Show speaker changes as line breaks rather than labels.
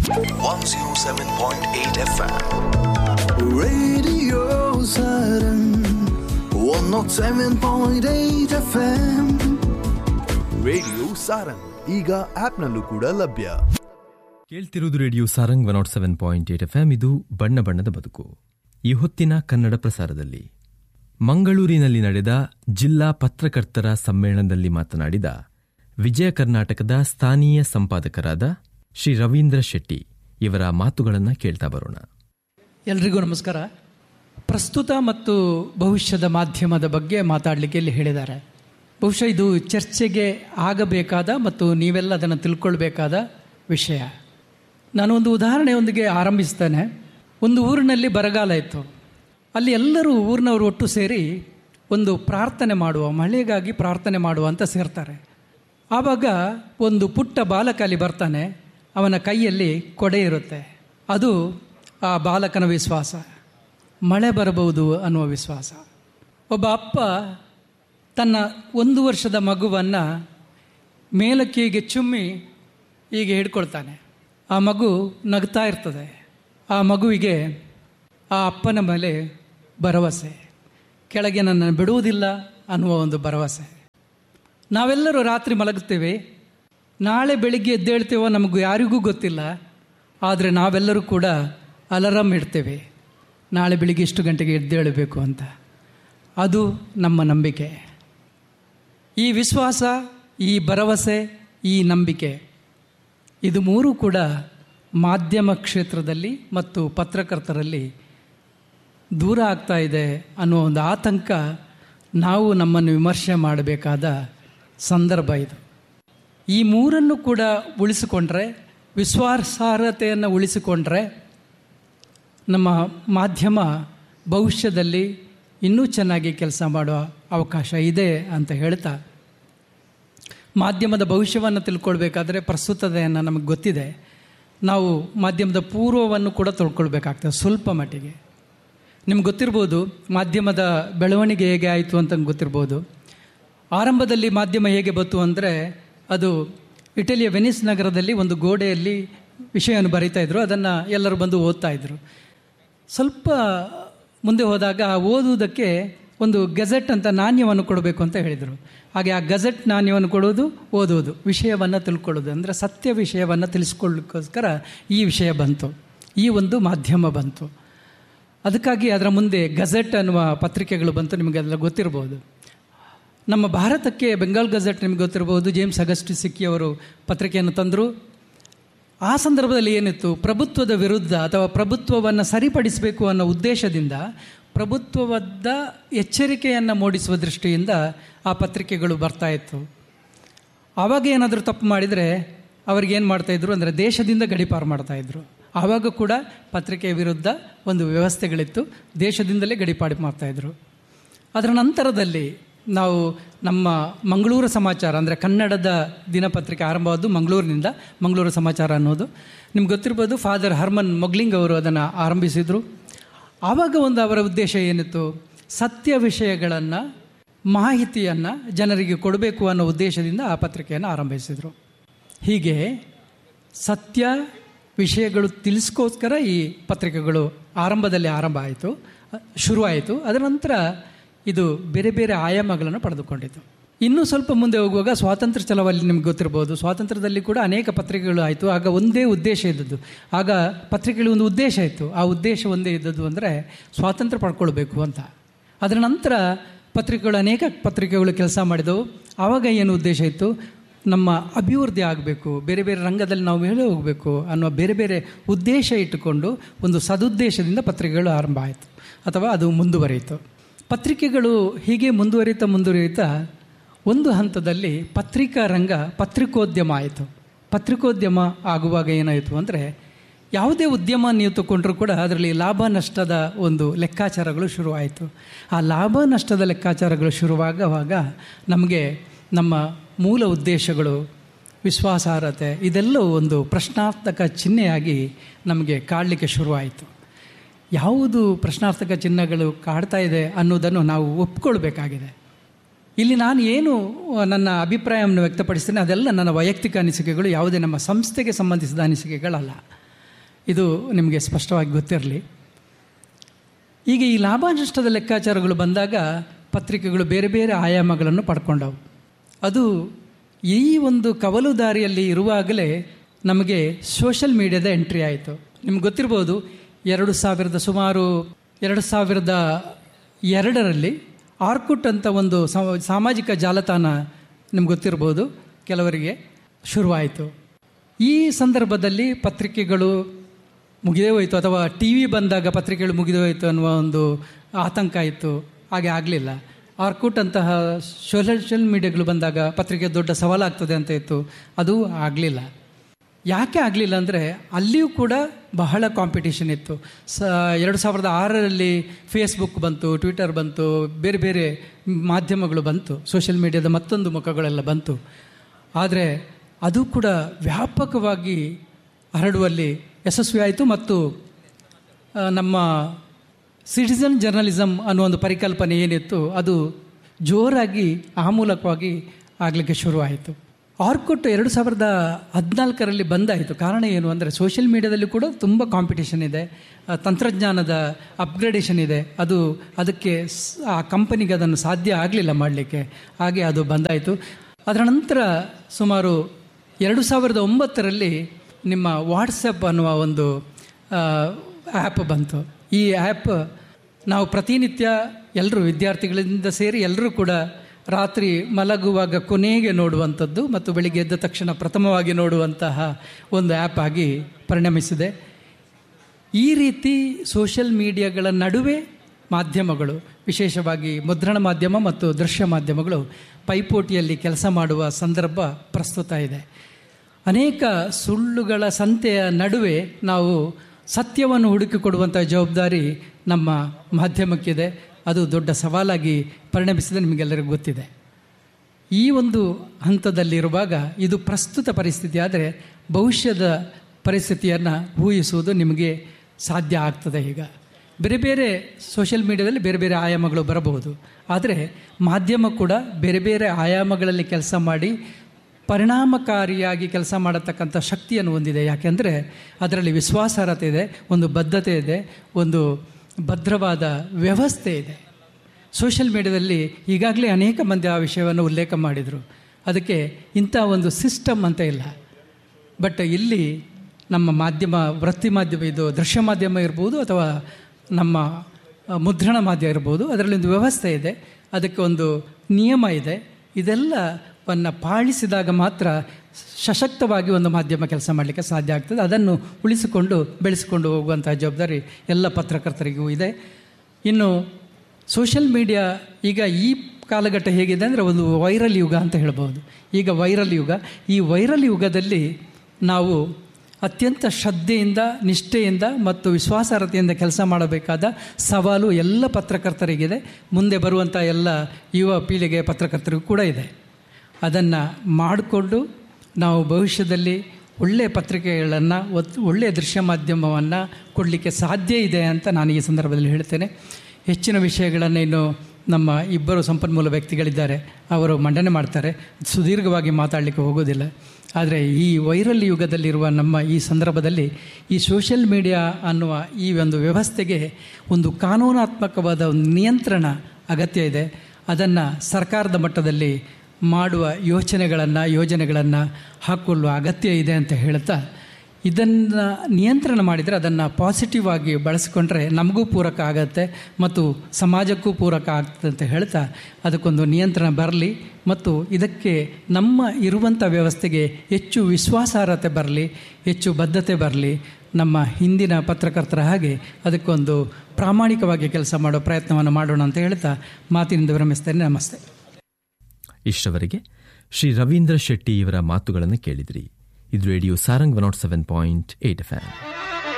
107.8 FM.
Radio Saturn 107.8 FM radio Sarang ಈಗ ಆಪ್ನಲ್ಲೂ ಕೂಡ ಲಭ್ಯ
ಕೇಳ್ತಿರುವುದು radio Sarang one nought seven point eight F M ಇದು ಬಣ್ಣ ಬಣ್ಣದ ಬದುಕು ಈ ಹೊತ್ತಿನ ಕನ್ನಡ ಪ್ರಸಾರದಲ್ಲಿ ಮಂಗಳೂರಿನಲ್ಲಿ ನಡೆದ ಜಿಲ್ಲಾ ಪತ್ರಕರ್ತರ ಸಮ್ಮೇಳನದಲ್ಲಿ ಮಾತನಾಡಿದ ವಿಜಯ ಕರ್ನಾಟಕದ ಸ್ಥಾನೀಯ ಸಂಪಾದಕರಾದ ಶ್ರೀ ರವೀಂದ್ರ ಶೆಟ್ಟಿ ಇವರ ಮಾತುಗಳನ್ನು ಕೇಳ್ತಾ ಬರೋಣ
ಎಲ್ರಿಗೂ ನಮಸ್ಕಾರ ಪ್ರಸ್ತುತ ಮತ್ತು ಭವಿಷ್ಯದ ಮಾಧ್ಯಮದ ಬಗ್ಗೆ ಮಾತಾಡಲಿಕ್ಕೆ ಇಲ್ಲಿ ಹೇಳಿದ್ದಾರೆ ಬಹುಶಃ ಇದು ಚರ್ಚೆಗೆ ಆಗಬೇಕಾದ ಮತ್ತು ನೀವೆಲ್ಲ ಅದನ್ನು ತಿಳ್ಕೊಳ್ಬೇಕಾದ ವಿಷಯ ನಾನು ಒಂದು ಉದಾಹರಣೆಯೊಂದಿಗೆ ಆರಂಭಿಸ್ತೇನೆ ಒಂದು ಊರಿನಲ್ಲಿ ಬರಗಾಲ ಇತ್ತು ಅಲ್ಲಿ ಎಲ್ಲರೂ ಊರಿನವರು ಒಟ್ಟು ಸೇರಿ ಒಂದು ಪ್ರಾರ್ಥನೆ ಮಾಡುವ ಮಳೆಗಾಗಿ ಪ್ರಾರ್ಥನೆ ಮಾಡುವ ಅಂತ ಸೇರ್ತಾರೆ ಆವಾಗ ಒಂದು ಪುಟ್ಟ ಬಾಲಕ ಅಲ್ಲಿ ಬರ್ತಾನೆ ಅವನ ಕೈಯಲ್ಲಿ ಕೊಡೆ ಇರುತ್ತೆ ಅದು ಆ ಬಾಲಕನ ವಿಶ್ವಾಸ ಮಳೆ ಬರಬಹುದು ಅನ್ನುವ ವಿಶ್ವಾಸ ಒಬ್ಬ ಅಪ್ಪ ತನ್ನ ಒಂದು ವರ್ಷದ ಮಗುವನ್ನು ಮೇಲಕ್ಕೆ ಹೀಗೆ ಚುಮ್ಮಿ ಹೀಗೆ ಹಿಡ್ಕೊಳ್ತಾನೆ ಆ ಮಗು ನಗ್ತಾ ಇರ್ತದೆ ಆ ಮಗುವಿಗೆ ಆ ಅಪ್ಪನ ಮೇಲೆ ಭರವಸೆ ಕೆಳಗೆ ನನ್ನನ್ನು ಬಿಡುವುದಿಲ್ಲ ಅನ್ನುವ ಒಂದು ಭರವಸೆ ನಾವೆಲ್ಲರೂ ರಾತ್ರಿ ಮಲಗುತ್ತೇವೆ ನಾಳೆ ಬೆಳಿಗ್ಗೆ ಎದ್ದೇಳ್ತೇವೋ ನಮಗೂ ಯಾರಿಗೂ ಗೊತ್ತಿಲ್ಲ ಆದರೆ ನಾವೆಲ್ಲರೂ ಕೂಡ ಅಲಾರಮ್ ಇಡ್ತೇವೆ ನಾಳೆ ಬೆಳಿಗ್ಗೆ ಇಷ್ಟು ಗಂಟೆಗೆ ಎದ್ದೇಳಬೇಕು ಅಂತ ಅದು ನಮ್ಮ ನಂಬಿಕೆ ಈ ವಿಶ್ವಾಸ ಈ ಭರವಸೆ ಈ ನಂಬಿಕೆ ಇದು ಮೂರೂ ಕೂಡ ಮಾಧ್ಯಮ ಕ್ಷೇತ್ರದಲ್ಲಿ ಮತ್ತು ಪತ್ರಕರ್ತರಲ್ಲಿ ದೂರ ಆಗ್ತಾ ಇದೆ ಅನ್ನೋ ಒಂದು ಆತಂಕ ನಾವು ನಮ್ಮನ್ನು ವಿಮರ್ಶೆ ಮಾಡಬೇಕಾದ ಸಂದರ್ಭ ಇದು ಈ ಮೂರನ್ನು ಕೂಡ ಉಳಿಸಿಕೊಂಡ್ರೆ ವಿಶ್ವಾಸಾರ್ಹತೆಯನ್ನು ಉಳಿಸಿಕೊಂಡ್ರೆ ನಮ್ಮ ಮಾಧ್ಯಮ ಭವಿಷ್ಯದಲ್ಲಿ ಇನ್ನೂ ಚೆನ್ನಾಗಿ ಕೆಲಸ ಮಾಡುವ ಅವಕಾಶ ಇದೆ ಅಂತ ಹೇಳ್ತಾ ಮಾಧ್ಯಮದ ಭವಿಷ್ಯವನ್ನು ತಿಳ್ಕೊಳ್ಬೇಕಾದ್ರೆ ಪ್ರಸ್ತುತತೆಯನ್ನು ನಮಗೆ ಗೊತ್ತಿದೆ ನಾವು ಮಾಧ್ಯಮದ ಪೂರ್ವವನ್ನು ಕೂಡ ತಿಳ್ಕೊಳ್ಬೇಕಾಗ್ತದೆ ಸ್ವಲ್ಪ ಮಟ್ಟಿಗೆ ನಿಮ್ಗೆ ಗೊತ್ತಿರ್ಬೋದು ಮಾಧ್ಯಮದ ಬೆಳವಣಿಗೆ ಹೇಗೆ ಆಯಿತು ಅಂತ ಗೊತ್ತಿರ್ಬೋದು ಆರಂಭದಲ್ಲಿ ಮಾಧ್ಯಮ ಹೇಗೆ ಬಂತು ಅಂದರೆ ಅದು ಇಟಲಿಯ ವೆನಿಸ್ ನಗರದಲ್ಲಿ ಒಂದು ಗೋಡೆಯಲ್ಲಿ ವಿಷಯವನ್ನು ಬರೀತಾ ಇದ್ರು ಅದನ್ನು ಎಲ್ಲರೂ ಬಂದು ಓದ್ತಾ ಇದ್ರು ಸ್ವಲ್ಪ ಮುಂದೆ ಹೋದಾಗ ಓದುವುದಕ್ಕೆ ಒಂದು ಗೆಜೆಟ್ ಅಂತ ನಾಣ್ಯವನ್ನು ಕೊಡಬೇಕು ಅಂತ ಹೇಳಿದರು ಹಾಗೆ ಆ ಗಜೆಟ್ ನಾಣ್ಯವನ್ನು ಕೊಡೋದು ಓದುವುದು ವಿಷಯವನ್ನು ತಿಳ್ಕೊಳ್ಳೋದು ಅಂದರೆ ಸತ್ಯ ವಿಷಯವನ್ನು ತಿಳಿಸ್ಕೊಳ್ಳೋಕ್ಕೋಸ್ಕರ ಈ ವಿಷಯ ಬಂತು ಈ ಒಂದು ಮಾಧ್ಯಮ ಬಂತು ಅದಕ್ಕಾಗಿ ಅದರ ಮುಂದೆ ಗಜೆಟ್ ಅನ್ನುವ ಪತ್ರಿಕೆಗಳು ಬಂತು ನಿಮಗೆಲ್ಲ ಗೊತ್ತಿರ್ಬೋದು ನಮ್ಮ ಭಾರತಕ್ಕೆ ಬೆಂಗಾಲ್ ಗಜೆಟ್ ನಿಮ್ಗೆ ಗೊತ್ತಿರಬಹುದು ಜೇಮ್ಸ್ ಅಗಸ್ಟಿ ಸಿಕ್ಕಿ ಅವರು ಪತ್ರಿಕೆಯನ್ನು ತಂದರು ಆ ಸಂದರ್ಭದಲ್ಲಿ ಏನಿತ್ತು ಪ್ರಭುತ್ವದ ವಿರುದ್ಧ ಅಥವಾ ಪ್ರಭುತ್ವವನ್ನು ಸರಿಪಡಿಸಬೇಕು ಅನ್ನೋ ಉದ್ದೇಶದಿಂದ ಪ್ರಭುತ್ವದ ಎಚ್ಚರಿಕೆಯನ್ನು ಮೂಡಿಸುವ ದೃಷ್ಟಿಯಿಂದ ಆ ಪತ್ರಿಕೆಗಳು ಬರ್ತಾ ಇತ್ತು ಆವಾಗ ಏನಾದರೂ ತಪ್ಪು ಮಾಡಿದರೆ ಅವ್ರಿಗೇನು ಮಾಡ್ತಾಯಿದ್ರು ಅಂದರೆ ದೇಶದಿಂದ ಗಡಿಪಾರು ಮಾಡ್ತಾಯಿದ್ರು ಆವಾಗ ಕೂಡ ಪತ್ರಿಕೆಯ ವಿರುದ್ಧ ಒಂದು ವ್ಯವಸ್ಥೆಗಳಿತ್ತು ದೇಶದಿಂದಲೇ ಗಡಿಪಾಡು ಮಾಡ್ತಾಯಿದ್ರು ಅದರ ನಂತರದಲ್ಲಿ ನಾವು ನಮ್ಮ ಮಂಗಳೂರು ಸಮಾಚಾರ ಅಂದರೆ ಕನ್ನಡದ ದಿನಪತ್ರಿಕೆ ಆರಂಭವಾದ್ದು ಮಂಗಳೂರಿನಿಂದ ಮಂಗಳೂರು ಸಮಾಚಾರ ಅನ್ನೋದು ನಿಮ್ಗೆ ಗೊತ್ತಿರ್ಬೋದು ಫಾದರ್ ಹರ್ಮನ್ ಮೊಗ್ಲಿಂಗ್ ಅವರು ಅದನ್ನು ಆರಂಭಿಸಿದರು ಆವಾಗ ಒಂದು ಅವರ ಉದ್ದೇಶ ಏನಿತ್ತು ಸತ್ಯ ವಿಷಯಗಳನ್ನು ಮಾಹಿತಿಯನ್ನು ಜನರಿಗೆ ಕೊಡಬೇಕು ಅನ್ನೋ ಉದ್ದೇಶದಿಂದ ಆ ಪತ್ರಿಕೆಯನ್ನು ಆರಂಭಿಸಿದರು ಹೀಗೆ ಸತ್ಯ ವಿಷಯಗಳು ತಿಳಿಸ್ಕೋಸ್ಕರ ಈ ಪತ್ರಿಕೆಗಳು ಆರಂಭದಲ್ಲಿ ಆರಂಭ ಆಯಿತು ಶುರುವಾಯಿತು ಅದರ ನಂತರ ಇದು ಬೇರೆ ಬೇರೆ ಆಯಾಮಗಳನ್ನು ಪಡೆದುಕೊಂಡಿತು ಇನ್ನೂ ಸ್ವಲ್ಪ ಮುಂದೆ ಹೋಗುವಾಗ ಸ್ವಾತಂತ್ರ್ಯ ಚಳವಳಿ ನಿಮ್ಗೆ ಗೊತ್ತಿರ್ಬೋದು ಸ್ವಾತಂತ್ರ್ಯದಲ್ಲಿ ಕೂಡ ಅನೇಕ ಪತ್ರಿಕೆಗಳು ಆಯಿತು ಆಗ ಒಂದೇ ಉದ್ದೇಶ ಇದ್ದದ್ದು ಆಗ ಪತ್ರಿಕೆಗಳು ಒಂದು ಉದ್ದೇಶ ಇತ್ತು ಆ ಉದ್ದೇಶ ಒಂದೇ ಇದ್ದದ್ದು ಅಂದರೆ ಸ್ವಾತಂತ್ರ್ಯ ಪಡ್ಕೊಳ್ಬೇಕು ಅಂತ ಅದರ ನಂತರ ಪತ್ರಿಕೆಗಳು ಅನೇಕ ಪತ್ರಿಕೆಗಳು ಕೆಲಸ ಮಾಡಿದವು ಆವಾಗ ಏನು ಉದ್ದೇಶ ಇತ್ತು ನಮ್ಮ ಅಭಿವೃದ್ಧಿ ಆಗಬೇಕು ಬೇರೆ ಬೇರೆ ರಂಗದಲ್ಲಿ ನಾವು ಮೇಲೆ ಹೋಗಬೇಕು ಅನ್ನೋ ಬೇರೆ ಬೇರೆ ಉದ್ದೇಶ ಇಟ್ಟುಕೊಂಡು ಒಂದು ಸದುದ್ದೇಶದಿಂದ ಪತ್ರಿಕೆಗಳು ಆರಂಭ ಆಯಿತು ಅಥವಾ ಅದು ಮುಂದುವರಿಯಿತು ಪತ್ರಿಕೆಗಳು ಹೀಗೆ ಮುಂದುವರಿತಾ ಮುಂದುವರಿಯುತ್ತಾ ಒಂದು ಹಂತದಲ್ಲಿ ಪತ್ರಿಕಾ ರಂಗ ಪತ್ರಿಕೋದ್ಯಮ ಆಯಿತು ಪತ್ರಿಕೋದ್ಯಮ ಆಗುವಾಗ ಏನಾಯಿತು ಅಂದರೆ ಯಾವುದೇ ಉದ್ಯಮ ನೀವು ತಗೊಂಡ್ರೂ ಕೂಡ ಅದರಲ್ಲಿ ಲಾಭ ನಷ್ಟದ ಒಂದು ಲೆಕ್ಕಾಚಾರಗಳು ಶುರುವಾಯಿತು ಆ ಲಾಭ ನಷ್ಟದ ಲೆಕ್ಕಾಚಾರಗಳು ಶುರುವಾಗುವಾಗ ನಮಗೆ ನಮ್ಮ ಮೂಲ ಉದ್ದೇಶಗಳು ವಿಶ್ವಾಸಾರ್ಹತೆ ಇದೆಲ್ಲವೂ ಒಂದು ಪ್ರಶ್ನಾರ್ಥಕ ಚಿಹ್ನೆಯಾಗಿ ನಮಗೆ ಕಾಡಲಿಕ್ಕೆ ಶುರುವಾಯಿತು ಯಾವುದು ಪ್ರಶ್ನಾರ್ಥಕ ಚಿಹ್ನೆಗಳು ಕಾಡ್ತಾ ಇದೆ ಅನ್ನೋದನ್ನು ನಾವು ಒಪ್ಕೊಳ್ಬೇಕಾಗಿದೆ ಇಲ್ಲಿ ನಾನು ಏನು ನನ್ನ ಅಭಿಪ್ರಾಯವನ್ನು ವ್ಯಕ್ತಪಡಿಸ್ತೇನೆ ಅದೆಲ್ಲ ನನ್ನ ವೈಯಕ್ತಿಕ ಅನಿಸಿಕೆಗಳು ಯಾವುದೇ ನಮ್ಮ ಸಂಸ್ಥೆಗೆ ಸಂಬಂಧಿಸಿದ ಅನಿಸಿಕೆಗಳಲ್ಲ ಇದು ನಿಮಗೆ ಸ್ಪಷ್ಟವಾಗಿ ಗೊತ್ತಿರಲಿ ಈಗ ಈ ಲಾಭ ನಷ್ಟದ ಲೆಕ್ಕಾಚಾರಗಳು ಬಂದಾಗ ಪತ್ರಿಕೆಗಳು ಬೇರೆ ಬೇರೆ ಆಯಾಮಗಳನ್ನು ಪಡ್ಕೊಂಡವು ಅದು ಈ ಒಂದು ಕವಲು ದಾರಿಯಲ್ಲಿ ಇರುವಾಗಲೇ ನಮಗೆ ಸೋಷಲ್ ಮೀಡಿಯಾದ ಎಂಟ್ರಿ ಆಯಿತು ನಿಮ್ಗೆ ಗೊತ್ತಿರ್ಬೋದು ಎರಡು ಸಾವಿರದ ಸುಮಾರು ಎರಡು ಸಾವಿರದ ಎರಡರಲ್ಲಿ ಆರ್ಕುಟ್ ಅಂತ ಒಂದು ಸಾ- ಸಾಮಾಜಿಕ ಜಾಲತಾಣ ನಿಮ್ಗೆ ಗೊತ್ತಿರ್ಬೋದು ಕೆಲವರಿಗೆ ಶುರುವಾಯಿತು ಈ ಸಂದರ್ಭದಲ್ಲಿ ಪತ್ರಿಕೆಗಳು ಮುಗಿದೇ ಹೋಯಿತು ಅಥವಾ ಟಿ ವಿ ಬಂದಾಗ ಪತ್ರಿಕೆಗಳು ಮುಗಿದೇ ಹೋಯಿತು ಅನ್ನುವ ಒಂದು ಆತಂಕ ಇತ್ತು ಹಾಗೆ ಆಗಲಿಲ್ಲ ಆರ್ಕುಟ್ ಅಂತಹ ಸೋಷಿಯಲ್ ಮೀಡಿಯಾಗಳು ಬಂದಾಗ ಪತ್ರಿಕೆ ದೊಡ್ಡ ಸವಾಲಾಗ್ತದೆ ಅಂತ ಇತ್ತು ಅದು ಆಗಲಿಲ್ಲ ಯಾಕೆ ಆಗಲಿಲ್ಲ ಅಂದರೆ ಅಲ್ಲಿಯೂ ಕೂಡ ಬಹಳ ಕಾಂಪಿಟೇಷನ್ ಇತ್ತು ಸ ಎರಡು ಸಾವಿರದ ಆರರಲ್ಲಿ ಫೇಸ್ಬುಕ್ ಬಂತು ಟ್ವಿಟರ್ ಬಂತು ಬೇರೆ ಬೇರೆ ಮಾಧ್ಯಮಗಳು ಬಂತು ಸೋಷಿಯಲ್ ಮೀಡಿಯಾದ ಮತ್ತೊಂದು ಮುಖಗಳೆಲ್ಲ ಬಂತು ಆದರೆ ಅದು ಕೂಡ ವ್ಯಾಪಕವಾಗಿ ಹರಡುವಲ್ಲಿ ಯಶಸ್ವಿ ಆಯಿತು ಮತ್ತು ಆ, ನಮ್ಮ ಸಿಟಿಸನ್ ಜರ್ನಲಿಸಮ್ ಅನ್ನೋ ಒಂದು ಪರಿಕಲ್ಪನೆ ಏನಿತ್ತು ಅದು ಜೋರಾಗಿ ಆ ಮೂಲಕವಾಗಿ ಆಗಲಿಕ್ಕೆ ಶುರುವಾಯಿತು ಆರ್ಕುಟ್ ಎರಡು ಸಾವಿರದ ಹದಿನಾಲ್ಕರಲ್ಲಿ ಬಂದಾಯಿತು ಕಾರಣ ಏನು ಅಂದರೆ ಸೋಷಿಯಲ್ ಮೀಡಿಯಾದಲ್ಲಿ ಕೂಡ ತುಂಬ ಕಾಂಪಿಟೇಷನ್ ಇದೆ ಆ, ತಂತ್ರಜ್ಞಾನದ ಅಪ್ಗ್ರೇಡೇಷನ್ ಇದೆ ಅದು ಅದಕ್ಕೆ ಸ್- ಆ ಕಂಪನಿಗೆ ಅದನ್ನು ಸಾಧ್ಯ ಆಗಲಿಲ್ಲ ಮಾಡಲಿಕ್ಕೆ ಹಾಗೆ ಅದು ಬಂದಾಯಿತು ಅದರ ನಂತರ ಸುಮಾರು ಎರಡು ಸಾವಿರದ ಒಂಬತ್ತರಲ್ಲಿ ನಿಮ್ಮ ವಾಟ್ಸಪ್ ಅನ್ನುವ ಒಂದು ಆ್ಯಪ್ ಬಂತು ಈ ಆ್ಯಪ್ ನಾವು ಪ್ರತಿನಿತ್ಯ ಎಲ್ಲರೂ ವಿದ್ಯಾರ್ಥಿಗಳಿಂದ ಸೇರಿ ಎಲ್ಲರೂ ಕೂಡ ರಾತ್ರಿ ಮಲಗುವಾಗ ಕೊನೆಗೆ ನೋಡುವಂಥದ್ದು ಮತ್ತು ಬೆಳಿಗ್ಗೆ ಎದ್ದ ತಕ್ಷಣ ಪ್ರಥಮವಾಗಿ ನೋಡುವಂತಹ ಒಂದು ಆ್ಯಪ್ ಆಗಿ ಪರಿಣಮಿಸಿದೆ ಈ ರೀತಿ ಸೋಷಿಯಲ್ ಮೀಡಿಯಾಗಳ ನಡುವೆ ಮಾಧ್ಯಮಗಳು ವಿಶೇಷವಾಗಿ ಮುದ್ರಣ ಮಾಧ್ಯಮ ಮತ್ತು ದೃಶ್ಯ ಮಾಧ್ಯಮಗಳು ಪೈಪೋಟಿಯಲ್ಲಿ ಕೆಲಸ ಮಾಡುವ ಸಂದರ್ಭ ಪ್ರಸ್ತುತ ಇದೆ ಅನೇಕ ಸುಳ್ಳುಗಳ ಸಂತೆಯ ನಡುವೆ ನಾವು ಸತ್ಯವನ್ನು ಹುಡುಕಿಕೊಡುವಂಥ ಜವಾಬ್ದಾರಿ ನಮ್ಮ ಮಾಧ್ಯಮಕ್ಕಿದೆ ಅದು ದೊಡ್ಡ ಸವಾಲಾಗಿ ಪರಿಣಮಿಸಿದೆ ನಿಮಗೆಲ್ಲರಿಗೂ ಗೊತ್ತಿದೆ ಈ ಒಂದು ಹಂತದಲ್ಲಿರುವಾಗ ಇದು ಪ್ರಸ್ತುತ ಪರಿಸ್ಥಿತಿ ಆದರೆ ಭವಿಷ್ಯದ ಪರಿಸ್ಥಿತಿಯನ್ನು ಊಹಿಸುವುದು ನಿಮಗೆ ಸಾಧ್ಯ ಆಗ್ತದೆ ಈಗ ಬೇರೆ ಬೇರೆ ಸೋಷಿಯಲ್ ಮೀಡಿಯಾದಲ್ಲಿ ಬೇರೆ ಬೇರೆ ಆಯಾಮಗಳು ಬರಬಹುದು ಆದರೆ ಮಾಧ್ಯಮ ಕೂಡ ಬೇರೆ ಬೇರೆ ಆಯಾಮಗಳಲ್ಲಿ ಕೆಲಸ ಮಾಡಿ ಪರಿಣಾಮಕಾರಿಯಾಗಿ ಕೆಲಸ ಮಾಡತಕ್ಕಂಥ ಶಕ್ತಿಯನ್ನು ಹೊಂದಿದೆ ಯಾಕೆಂದರೆ ಅದರಲ್ಲಿ ವಿಶ್ವಾಸಾರ್ಹತೆ ಇದೆ ಒಂದು ಬದ್ಧತೆ ಇದೆ ಒಂದು ಭದ್ರವಾದ ವ್ಯವಸ್ಥೆ ಇದೆ ಸೋಷಿಯಲ್ ಮೀಡಿಯಾದಲ್ಲಿ ಈಗಾಗಲೇ ಅನೇಕ ಮಂದಿ ಆ ವಿಷಯವನ್ನು ಉಲ್ಲೇಖ ಮಾಡಿದರು ಅದಕ್ಕೆ ಇಂಥ ಒಂದು ಸಿಸ್ಟಮ್ ಅಂತ ಇಲ್ಲ ಬಟ್ ಇಲ್ಲಿ ನಮ್ಮ ಮಾಧ್ಯಮ ವೃತ್ತಿ ಮಾಧ್ಯಮ ಇದು ದೃಶ್ಯ ಮಾಧ್ಯಮ ಇರ್ಬೋದು ಅಥವಾ ನಮ್ಮ ಆ, ಮುದ್ರಣ ಮಾಧ್ಯಮ ಇರ್ಬೋದು ಅದರಲ್ಲಿ ಒಂದು ವ್ಯವಸ್ಥೆ ಇದೆ ಅದಕ್ಕೆ ಒಂದು ನಿಯಮ ಇದೆ ಇದೆಲ್ಲವನ್ನು ಪಾಲಿಸಿದಾಗ ಮಾತ್ರ ಸಶಕ್ತವಾಗಿ ಒಂದು ಮಾಧ್ಯಮ ಕೆಲಸ ಮಾಡಲಿಕ್ಕೆ ಸಾಧ್ಯ ಆಗ್ತದೆ ಅದನ್ನು ಉಳಿಸಿಕೊಂಡು ಬೆಳೆಸಿಕೊಂಡು ಹೋಗುವಂತಹ ಜವಾಬ್ದಾರಿ ಎಲ್ಲ ಪತ್ರಕರ್ತರಿಗೂ ಇದೆ ಇನ್ನು ಸೋಷಿಯಲ್ ಮೀಡಿಯಾ ಈಗ ಈ ಕಾಲಘಟ್ಟ ಹೇಗಿದೆ ಅಂದರೆ ಒಂದು ವೈರಲ್ ಯುಗ ಅಂತ ಹೇಳ್ಬೋದು ಈಗ ವೈರಲ್ ಯುಗ ಈ ವೈರಲ್ ಯುಗದಲ್ಲಿ ನಾವು ಅತ್ಯಂತ ಶ್ರದ್ಧೆಯಿಂದ ನಿಷ್ಠೆಯಿಂದ ಮತ್ತು ವಿಶ್ವಾಸಾರ್ಹತೆಯಿಂದ ಕೆಲಸ ಮಾಡಬೇಕಾದ ಸವಾಲು ಎಲ್ಲ ಪತ್ರಕರ್ತರಿಗಿದೆ ಮುಂದೆ ಬರುವಂಥ ಎಲ್ಲ ಯುವ ಪೀಳಿಗೆ ಪತ್ರಕರ್ತರಿಗೂ ಕೂಡ ಇದೆ ಅದನ್ನು ಮಾಡಿಕೊಂಡು ನಾವು ಭವಿಷ್ಯದಲ್ಲಿ ಒಳ್ಳೆಯ ಪತ್ರಿಕೆಗಳನ್ನು ಒಳ್ಳೆಯ ದೃಶ್ಯ ಮಾಧ್ಯಮವನ್ನು ಕೊಡಲಿಕ್ಕೆ ಸಾಧ್ಯ ಇದೆ ಅಂತ ನಾನು ಈ ಸಂದರ್ಭದಲ್ಲಿ ಹೇಳ್ತೇನೆ ಹೆಚ್ಚಿನ ವಿಷಯಗಳನ್ನು ಇನ್ನು ನಮ್ಮ ಇಬ್ಬರು ಸಂಪನ್ಮೂಲ ವ್ಯಕ್ತಿಗಳಿದ್ದಾರೆ ಅವರು ಮಂಡನೆ ಮಾಡ್ತಾರೆ ಸುದೀರ್ಘವಾಗಿ ಮಾತಾಡಲಿಕ್ಕೆ ಹೋಗೋದಿಲ್ಲ ಆದರೆ ಈ ವೈರಲ್ ಯುಗದಲ್ಲಿರುವ ನಮ್ಮ ಈ ಸಂದರ್ಭದಲ್ಲಿ ಈ ಸೋಷಿಯಲ್ ಮೀಡಿಯಾ ಅನ್ನುವ ಈ ಒಂದು ವ್ಯವಸ್ಥೆಗೆ ಒಂದು ಕಾನೂನಾತ್ಮಕವಾದ ಒಂದು ನಿಯಂತ್ರಣ ಅಗತ್ಯ ಇದೆ ಅದನ್ನು ಸರ್ಕಾರದ ಮಟ್ಟದಲ್ಲಿ ಮಾಡುವ ಯೋಚನೆಗಳನ್ನು ಯೋಜನೆಗಳನ್ನು ಹಾಕ್ಕೊಳ್ಳುವ ಅಗತ್ಯ ಇದೆ ಅಂತ ಹೇಳ್ತಾ ಇದನ್ನು ನಿಯಂತ್ರಣ ಮಾಡಿದರೆ ಅದನ್ನು ಪಾಸಿಟಿವ್ ಆಗಿ ಬಳಸಿಕೊಂಡ್ರೆ ನಮಗೂ ಪೂರಕ ಆಗತ್ತೆ ಮತ್ತು ಸಮಾಜಕ್ಕೂ ಪೂರಕ ಆಗ್ತದೆ ಅಂತ ಹೇಳ್ತಾ ಅದಕ್ಕೊಂದು ನಿಯಂತ್ರಣ ಬರಲಿ ಮತ್ತು ಇದಕ್ಕೆ ನಮ್ಮ ಇರುವಂಥ ವ್ಯವಸ್ಥೆಗೆ ಹೆಚ್ಚು ವಿಶ್ವಾಸಾರ್ಹತೆ ಬರಲಿ ಹೆಚ್ಚು ಬದ್ಧತೆ ಬರಲಿ ನಮ್ಮ ಹಿಂದಿನ ಪತ್ರಕರ್ತರ ಹಾಗೆ ಅದಕ್ಕೊಂದು ಪ್ರಾಮಾಣಿಕವಾಗಿ ಕೆಲಸ ಮಾಡೋ ಪ್ರಯತ್ನವನ್ನು ಮಾಡೋಣ ಅಂತ ಹೇಳ್ತಾ ಮಾತಿನಿಂದ ವಿರಮಿಸ್ತೇನೆ ನಮಸ್ತೆ
ಇಷ್ಟವರೆಗೆ ಶ್ರೀ ರವೀಂದ್ರ ಶೆಟ್ಟಿ ಇವರ ಮಾತುಗಳನ್ನು ಕೇಳಿದ್ರಿ ಇದು radio Sarang one nought seven point eight F